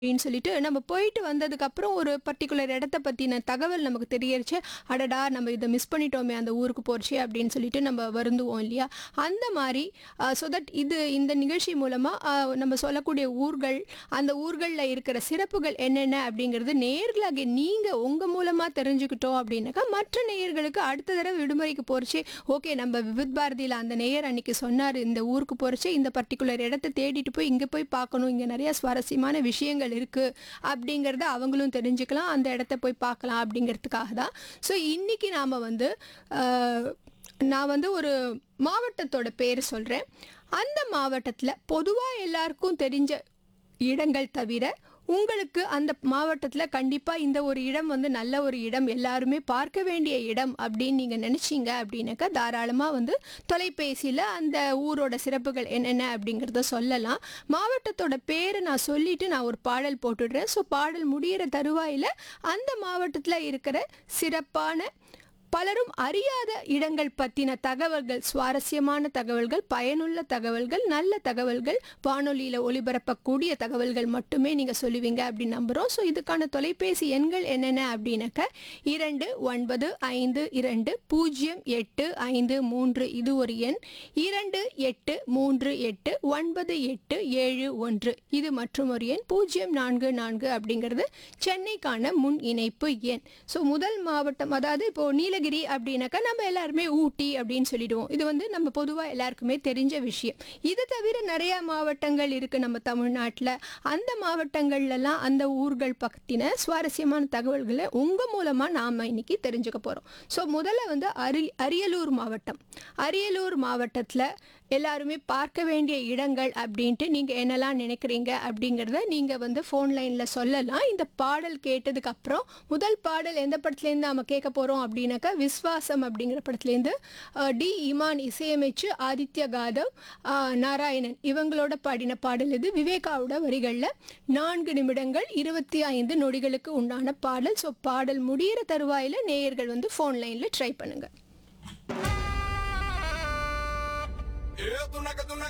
அப்படின்னு சொல்லிட்டு நம்ம போயிட்டு வந்ததுக்கு அப்புறம் ஒரு பர்டிகுலர் இடத்த பத்தின தகவல் நமக்கு தெரியறச்சு அடடா நம்ம இதை மிஸ் பண்ணிட்டோமே அந்த ஊருக்கு போறச்சே அப்படின்னு சொல்லிட்டு நம்ம வருந்துவோம் இல்லையா அந்த மாதிரி ஸோ தட் இது இந்த நிகழ்ச்சி மூலமா அஹ், நம்ம சொல்லக்கூடிய ஊர்கள் அந்த ஊர்களில் இருக்கிற சிறப்புகள் என்னென்ன அப்படிங்கிறது நேர்களாக நீங்க உங்க மூலமா தெரிஞ்சுக்கிட்டோம் அப்படின்னாக்கா மற்ற நேயர்களுக்கு அடுத்த தடவை விடுமுறைக்கு போறச்சே ஓகே நம்ம விவித் பாரதியில் அந்த நேயர் அன்னைக்கு சொன்னார் இந்த ஊருக்கு போறச்சே இந்த பர்டிகுலர் இடத்த தேடிட்டு போய் இங்கே போய் பார்க்கணும் இங்கே நிறைய சுவாரஸ்யமான விஷயங்கள் இருக்கு அப்படிங்கிறத அவங்களும் தெரிஞ்சுக்கலாம் அந்த இடத்த போய் பார்க்கலாம் அப்படிங்கிறதுக்காக தான் ஸோ இன்னைக்கு நாம் வந்து ஆஹ், நான் வந்து ஒரு மாவட்டத்தோட பேர் சொல்கிறேன் அந்த மாவட்டத்தில் பொதுவாக எல்லாருக்கும் தெரிஞ்ச இடங்கள் தவிர உங்களுக்கு அந்த மாவட்டத்தில் கண்டிப்பாக இந்த ஒரு இடம் வந்து நல்ல ஒரு இடம் எல்லாருமே பார்க்க வேண்டிய இடம் அப்படின்னு நீங்கள் நினச்சிங்க அப்படின்னாக்கா தாராளமாக வந்து தொலைபேசியில் அந்த ஊரோட சிறப்புகள் என்னென்ன அப்படிங்கிறத சொல்லலாம் மாவட்டத்தோட பேரை நான் சொல்லிட்டு நான் ஒரு பாடல் போட்டுடுறேன் ஸோ பாடல் முடியிற தருவாயில் அந்த மாவட்டத்தில் இருக்கிற சிறப்பான பலரும் அறியாத இடங்கள் பற்றின தகவல்கள் சுவாரஸ்யமான தகவல்கள் பயனுள்ள தகவல்கள் நல்ல தகவல்கள் வானொலியில் ஒளிபரப்பக்கூடிய தகவல்கள் மட்டுமே நீங்கள் சொல்லுவீங்க அப்படின்னு நம்புகிறோம் ஸோ இதுக்கான தொலைபேசி எண்கள் என்னென்ன அப்படின்னாக்க இரண்டு ஒன்பது ஐந்து இரண்டு பூஜ்ஜியம் எட்டு ஐந்து மூன்று இது ஒரு எண் இரண்டு எட்டு மூன்று எட்டு ஒன்பது எட்டு ஏழு ஒன்று இது மற்றும் ஒரு எண் பூஜ்ஜியம் நான்கு நான்கு அப்படிங்கிறது சென்னைக்கான முன் இணைப்பு எண் ஸோ முதல் மாவட்டம் அதாவது இப்போ நீலகிரி அப்படின்னாக்கா நம்ம எல்லாருமே ஊட்டி அப்படின்னு சொல்லிடுவோம் இது வந்து நம்ம பொதுவாக எல்லாருக்குமே தெரிஞ்ச விஷயம் இது தவிர நிறைய மாவட்டங்கள் இருக்கு நம்ம தமிழ்நாட்டில் அந்த மாவட்டங்கள்லாம் அந்த ஊர்கள் பற்றின சுவாரஸ்யமான தகவல்களை உங்க மூலமா நாம இன்னைக்கு தெரிஞ்சுக்க போறோம் ஸோ முதல்ல வந்து அரி அரியலூர் மாவட்டம் அரியலூர் மாவட்டத்தில் எல்லாருமே பார்க்க வேண்டிய இடங்கள் அப்படின்ட்டு நீங்கள் என்னெல்லாம் நினைக்கிறீங்க அப்படிங்கிறத நீங்கள் வந்து ஃபோன் லைனில் சொல்லலாம் இந்த பாடல் கேட்டதுக்கு அப்புறம் முதல் பாடல் எந்த படத்துலேருந்து நம்ம கேட்க போகிறோம் அப்படின்னாக்கா விஸ்வாசம் அப்படிங்கிற படத்துலேருந்து அஹ், டி இமான் இசையமைச்சு ஆதித்ய காதவ் அஹ், நாராயணன் இவங்களோட பாடின பாடல் இது விவேகாவோட வரிகளில் நான்கு நிமிடங்கள் இருபத்தி ஐந்து நொடிகளுக்கு உண்டான பாடல் ஸோ பாடல் முடியிற தருவாயில் நேயர்கள் வந்து ஃபோன் லைனில் ட்ரை பண்ணுங்கள் ஏ துணக்க துணக்க